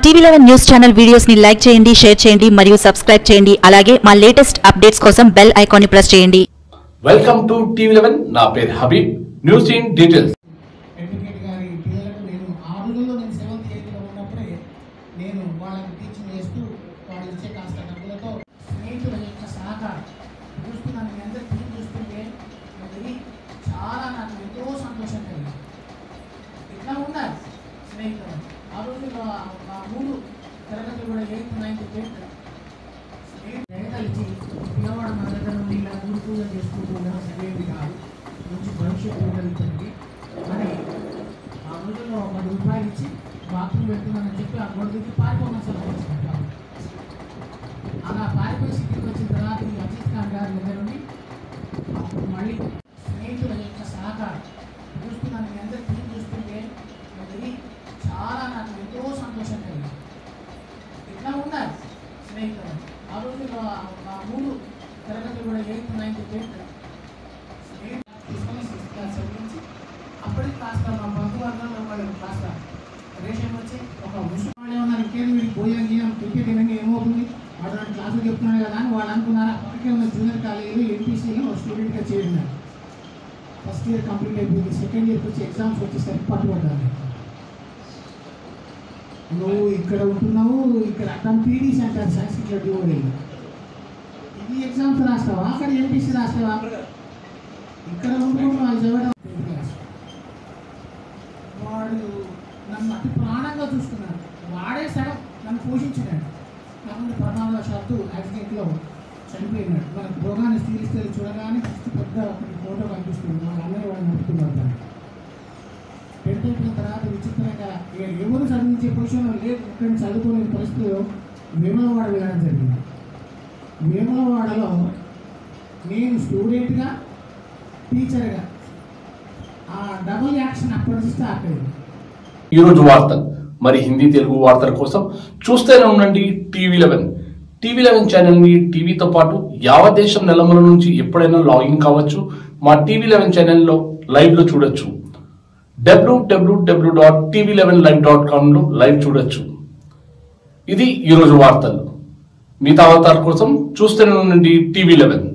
TV eleven news channel videos ని like చేయండి share చేయండి మరియు సబ్స్క్రైబ్ చేయండి అలాగే మా లేటెస్ట్ అప్డేట్స్ కోసం బెల్ ఐకాన్ ని ప్రెస్ చేయండి వెల్కమ్ టు టీవీ లెవెన్ నా పేరు Habeeb news in details advocate గారి పిల్లలకు నేను ఆ రోజుల్లో నేను సెవెంత్ ఎయిత్లో ఉన్నప్పుడే నేను వాళ్ళకి టీచింగ్ చేస్తూ వాళ్ళు ఇచ్చే కాస్త డబ్బులతో స్నేహితుల యొక్క సహకారం చూస్తున్నాను మీ అందరు టీం చూస్తుంటే అది చాలా నాకు ఎంతో సంతోషం కలిగింది ఇట్లా ఉండాలి స్నేహితులు ఆ రోజుల్లో ఆ- ఆ మూడు తరగతులు కూడా ఎయిత్ నైన్త్ టెన్త్ కలిసి పిల్లవాడు మన దగ్గర నుండి ఇలా గురు పూజ చేసుకుంటూ ఉండడం సరైనది కాదు మంచి భవిష్యత్తు ఉండదు ఇతనికి అని ఆ రోజుల్లో పది రూపాయలు ఇచ్చి బాత్రూమ్ వెళ్తున్నానని చెప్పి ఆ గొడవ దిక్కి పారిపోమని సలహా అలా పారిపోయి సిటీకి వచ్చిన తర్వాత ఈ అజిత్ ఖాన్ గారి దగ్గర నుండి అప్పుడు మళ్ళీ స్నేహితుల యొక్క సహకారం చూస్తున్నాను మీ అందరు టీం చూస్తుంటే అది చాలా నాకు ఎంతో సంతోషం కలిగింది ఇట్లా ఉండాలి స్నేహితులు ఆ రోజుల్లో ఆ- ఆ మూడు తరగతులు కూడా ఎయిత్ నైన్త్ టెన్త్ తీసుకొని సిక్స్త్ క్లాస్ చదివించి అప్పటికి కాస్త మా బంధువర్గంలో వాళ్ళు కాస్త రేషన్ వచ్చి ఒక ముసలి వాళ్ళే ఉన్నారు ఇంకేది వీడికి భోజనం చేయం క్రికెట్ ఏమైనా ఏమవుతుంది వాడు రెండు క్లాసులు చెప్తున్నాడు కదా అని వాళ్ళు అనుకున్నారు అప్పటికే ఉన్న జూనియర్ కాలేజీలో ఎంపీసీలో ఒక స్టూడెంట్గా చేరినారు ఫస్ట్ ఇయర్ కంప్లీట్ అయిపోయింది సెకండ్ ఇయర్కి వచ్చి ఎగ్జామ్స్ వచ్చేసరికి పట్టుబడ్డాను నువ్వు ఇక్కడ ఉంటున్నావు ఇక్కడ అక్కడ పీడీసీ అంటారు సంస్కృతిలో డిఓడి ఇది ఎగ్జామ్స్ రాస్తావా అక్కడ ఎంపీసీ రాస్తావా ఇక్కడ ఉంటున్నావు వాళ్ళు చదవడం వాడు నన్ను అతి ప్రాణంగా చూసుకున్నాడు వాడే సగం నన్ను పోషించినాడు కాకుండా ప్రమాదవశాత్తు యాక్సిడెంట్లో చనిపోయినాడు మనకు భోగాన్ని తీరిస్తే చూడగానే ఫస్ట్ పెద్ద ఒకటి ఫోటో కనిపిస్తుంది మా అన్నయ్య వాడు నడుపుతున్నారు దాన్ని టెన్త్ అయిపోయిన తర్వాత విచిత్రంగా ఇక ఎవరు చదివించే పొజిషన్లో లేదు ఇక్కడ చదువుకునే పరిస్థితిలో వేములవాడ వెళ్ళడం జరిగింది వేములవాడలో నేను స్టూడెంట్గా టీచర్గా ఆ డబుల్ యాక్షన్ అప్పటి నుంచి స్టార్ట్ అయింది ఈ రోజు వార్తలు మరి హిందీ తెలుగు వార్తల కోసం చూస్తూనే ఉండండి TV eleven TV eleven channel ని టీవీతో పాటు యావత్ దేశం నెలమల నుంచి ఎప్పుడైనా లాగిన్ కావచ్చు మా టీవీ లెవెన్ ఛానల్లో లైవ్ లో చూడొచ్చు WWW dot TV eleven live dot com లో లైవ్ చూడొచ్చు ఇది ఈ రోజు వార్తలు మిగతా వార్తల కోసం చూస్తూనే ఉండండి టీవీ లెవెన్